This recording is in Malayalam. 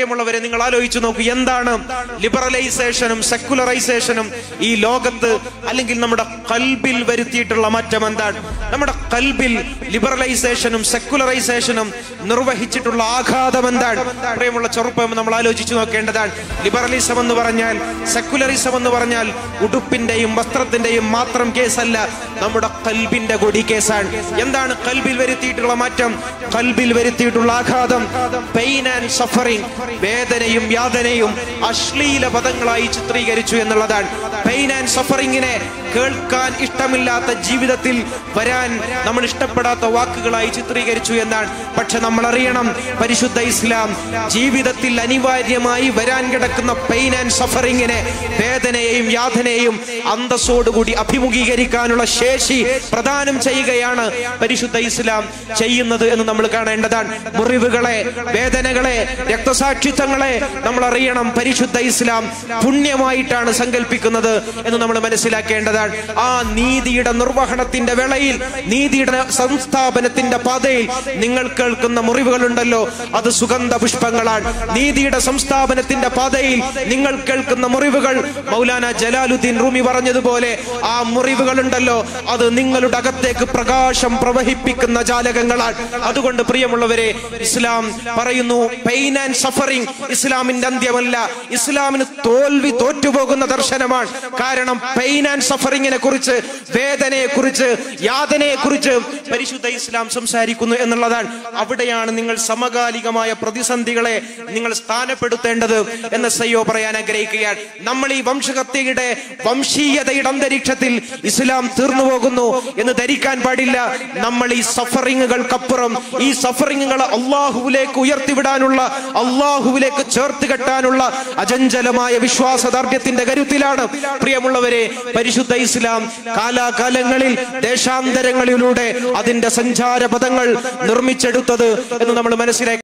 പ്രിയമുള്ളവരെ നിങ്ങൾ ആലോചിച്ചു നോക്കൂ എന്താണ് ലിബറലൈസേഷനും സെക്കുലറൈസേഷനും ഈ ലോകത്ത് അല്ലെങ്കിൽ നമ്മുടെ കൽബിൽ വരുത്തിയിട്ടുള്ള മാറ്റം എന്താണ് നമ്മുടെ കൽബിൽ ലിബറലൈസേഷനും സെക്കുലറൈസേഷനും നിർവഹിച്ചിട്ടുള്ള ആഘാതം എന്താണ് പ്രിയമുള്ള ചെറുപ്പം നമ്മൾ ആലോചിച്ചു നോക്കേണ്ടതാണ് ലിബറലിസം എന്ന് പറഞ്ഞാൽ സെക്കുലറിസം എന്ന് പറഞ്ഞാൽ ഉടുപ്പിന്റെയും വസ്ത്രത്തിന്റെയും മാത്രം കേസല്ല നമ്മുടെ കൽബിന്റെ കൂടി കേസാണ് എന്താണ് കൽബിൽ വരുത്തിയിട്ടുള്ള മാറ്റം കൽബിൽ വരുത്തിയിട്ടുള്ള ആഘാതം പെയിൻ ആൻഡ് സഫറിങ് വേദനയും യാതനയും അശ്ലീല പദങ്ങളായി ചിത്രീകരിച്ചു എന്നുള്ളതാണ് പെയിൻ ആൻഡ് സഫറിങ്ങിനെ കേൾക്കാൻ ഇഷ്ടമില്ലാത്ത ജീവിതത്തിൽ വരാൻ നമ്മൾ ഇഷ്ടപ്പെടാത്ത വാക്കുകളായി ചിത്രീകരിച്ചു എന്നാണ് പക്ഷെ നമ്മൾ അറിയണം പരിശുദ്ധ ഇസ്ലാം ജീവിതത്തിൽ അനിവാര്യമായി വരാൻ കിടക്കുന്ന പെയിൻ ആൻഡ് സഫറിങ്ങിനെ വേദനയെയും യാതനയെയും അന്തസ്സോടുകൂടി അഭിമുഖീകരിക്കാനുള്ള ശേഷി പ്രദാനം ചെയ്യുകയാണ് പരിശുദ്ധ ഇസ്ലാം ചെയ്യുന്നത് എന്ന് നമ്മൾ കാണേണ്ടതാണ് മുറിവുകളെ വേദനകളെ രക്തസാക്ഷിത്വങ്ങളെ നമ്മൾ അറിയണം പരിശുദ്ധ ഇസ്ലാം പുണ്യമായിട്ടാണ് സങ്കല്പിക്കുന്നത് എന്ന് നമ്മൾ മനസ്സിലാക്കേണ്ടതാണ് ആ നീതിയുടെ നിർവഹണത്തിന്റെ വേളയിൽ നീതിയുടെ സംസ്ഥാപനത്തിന്റെ പാതയിൽ നിങ്ങൾ കേൾക്കുന്ന മുറിവുകളുണ്ടല്ലോ അത് സുഗന്ധ പുഷ്പങ്ങളാണ് നീതിയുടെ സംസ്ഥാപനത്തിന്റെ പാതയിൽ നിങ്ങൾ കേൾക്കുന്ന മുറിവുകൾ മൗലാന ജലാലുദ്ദീൻ റൂമി പറഞ്ഞതുപോലെ ആ മുറിവുകളുണ്ടല്ലോ അത് നിങ്ങളുടെ അകത്തേക്ക് പ്രകാശം പ്രവഹിപ്പിക്കുന്ന ജാലകങ്ങളാണ് അതുകൊണ്ട് പ്രിയമുള്ളവരെ ഇസ്ലാം പറയുന്നു പെയിൻ ആൻഡ് സഫറിംഗ് ഇസ്ലാമിന്റെ അന്ത്യമല്ല ഇസ്ലാമിന് തോൽവി തോറ്റുപോകുന്ന ദർശനമാണ് കാരണം പെയിൻ ആൻഡ് സഫറിങ്ങിനെ കുറിച്ച് വേദനയെ കുറിച്ച് യാതനയെ കുറിച്ച് പരിശുദ്ധ ഇസ്ലാം സംസാരിക്കുന്നു എന്നുള്ളതാണ് അവിടെയാണ് നിങ്ങൾ സമകാലികമായ പ്രതിസന്ധികളെ നിങ്ങൾ സ്ഥാനപ്പെടുത്തേണ്ടത് എന്ന് സയ്യോ പറയാൻ ആഗ്രഹിക്കുകയാണ് നമ്മൾ ഈ വംശഹത്യയുടെ വംശീയതയുടെ അന്തരീക്ഷത്തിൽ ഇസ്ലാം തീർന്നു പോകുന്നു എന്ന് ധരിക്കാൻ പാടില്ല നമ്മൾ ഈ സഫറിങ്ങുകൾക്കപ്പുറം ഈ സഫറിങ്ങുകൾ അള്ളാഹുവിലേക്ക് ഉയർത്തിവിടാനുള്ള അള്ളാഹുവിലേക്ക് ചേർത്ത് കെട്ടാനുള്ള അചഞ്ചലമായ വിശ്വാസദാർഢ്യത്തിന്റെ കരുത്തിലാണ് പ്രിയമുള്ളവരെ പരിശുദ്ധ ഇസ്ലാം കാലാകാലങ്ങളിൽ ദേശാന്തരങ്ങളിലൂടെ അതിന്റെ സഞ്ചാരപഥങ്ങൾ നിർമ്മിച്ചെടുത്തത് എന്ന് നമ്മൾ മനസ്സിലാക്കി